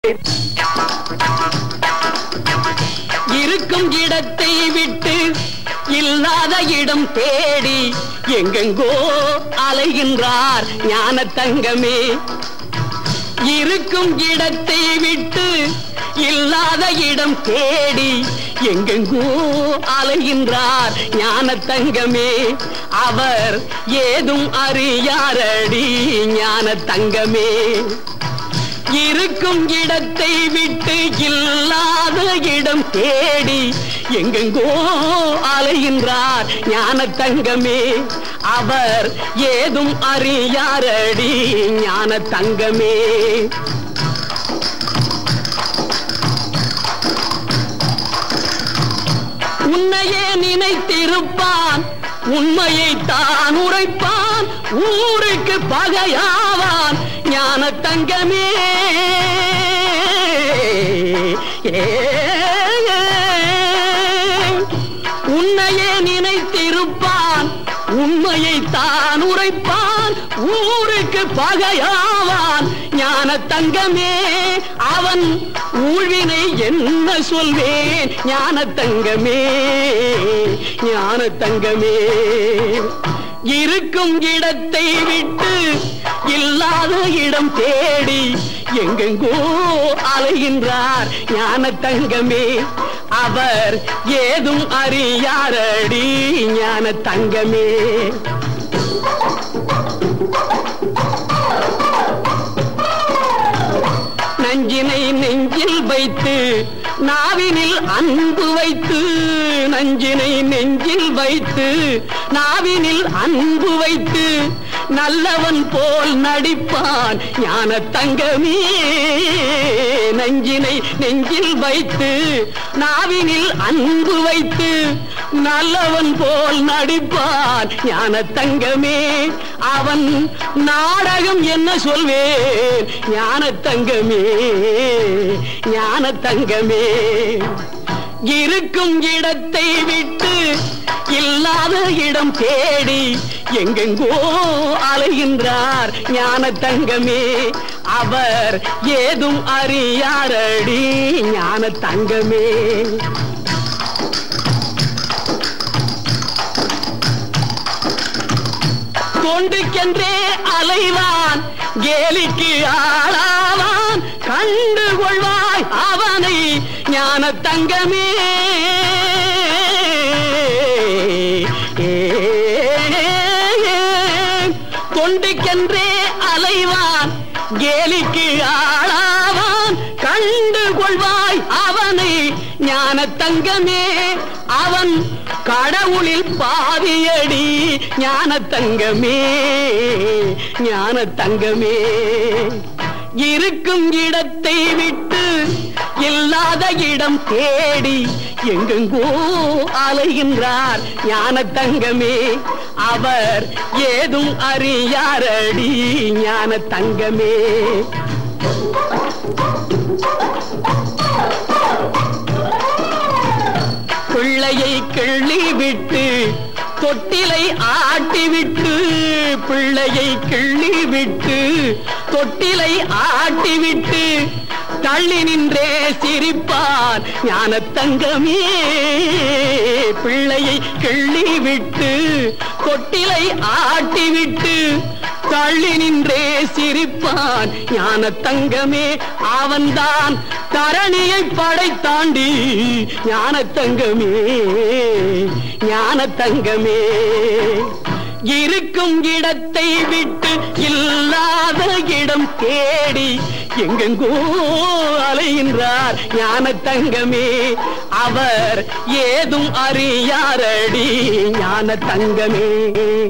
இருக்கும் இடத்தை விட்டு இல்லாத இடம் தேடி எங்கெங்கோ அலைகின்றார் ஞான தங்கமே இருக்கும் இடத்தை விட்டு இல்லாத இடம் தேடி எங்கெங்கோ அலைகின்றார் ஞான தங்கமே அவர் ஏதும் அறியாரடி ஞான தங்கமே இருக்கும் இடத்தை விட்டு இல்லாத இடம் தேடி எங்கெங்கோ அலைகின்றார் ஞான தங்கமே அவர் ஏதும் அறியாரடி ஞான தங்கமே உன்னையே நினைத்திருப்பான் உண்மையை தான் உரைப்பான் ஊருக்கு பகையாவான் ஞான தங்கமே ஏ, உன்னையே நினைத்திருப்பான் உண்மையை தான் உரைப்பான் ஊருக்கு பகையாவான் ஞான தங்கமே அவன் ஊழ்வினை என்ன சொல்வேன் ஞான தங்கமே ஞான தங்கமே இருக்கும் இடத்தை விட்டு இல்லாத இடம் தேடி எங்கெங்கோ அலைகின்றார் ஞான தங்கமே அவர் ஏதும் அறியாரடி ஞான தங்கமே நஞ்சினை நெஞ்சில் வைத்து நாவினில் அன்பு வைத்து நஞ்சினை நெஞ்சில் வைத்து நாவினில் அன்பு வைத்து நல்லவன் போல் நடிப்பான் ஞான தங்கமே நஞ்சினை நெஞ்சில் வைத்து நாவினில் அன்பு வைத்து நல்லவன் போல் நடிப்பான் ஞான தங்கமே அவன் நாடகம் என்ன சொல்வேன் ஞான தங்கமே ஞான தங்கமே இருக்கும் இடத்தை விட்டு இல்லாத இடம் தேடி எங்கெங்கோ அலைகின்றார் ஞான தங்கமே அவர் ஏதும் அறியாரடி ஞான தங்கமே கொண்டுக்கென்றே அலைவான் கேலிக்கு ஆளாவான் கண்டு கொள்வாய் அவனை ஞான தங்கமே கொண்டுக்கென்றே அலைவான் கேலிக்கு ஆளாவான் கண்டு கொள்வாய் அவனை ஞான தங்கமே அவன் கடவுளில் பாதியடி ஞான தங்கமே ஞான தங்கமே இருக்கும் இடத்தை விட்டு இல்லாத இடம் தேடி எங்கெங்கோ அலைகின்றார் ஞான தங்கமே அவர் ஏதும் அறியாரடி ஞான தங்கமே பிள்ளையை கிள்ளி விட்டு தொட்டிலை ஆட்டி விட்டு பிள்ளையை கிள்ளி விட்டு தொட்டிலை ஆட்டி விட்டு தள்ளி நின்றே சிரிப்பான் ஞான தங்கமே பிள்ளையை கிள்ளி விட்டு தொட்டிலை ஆட்டி விட்டு தள்ளி நின்றே சிரிப்பான் ஞான தங்கமே அவன்தான் தரணியை படைத்தாண்டி ஞான தங்கமே ஞான தங்கமே இருக்கும் இடத்தை விட்டு இல்லாத இடம் தேடி எங்கெங்கோ அலைகின்றார் ஞான தங்கமே அவர் ஏதும் அறியாரடி ஞான தங்கமே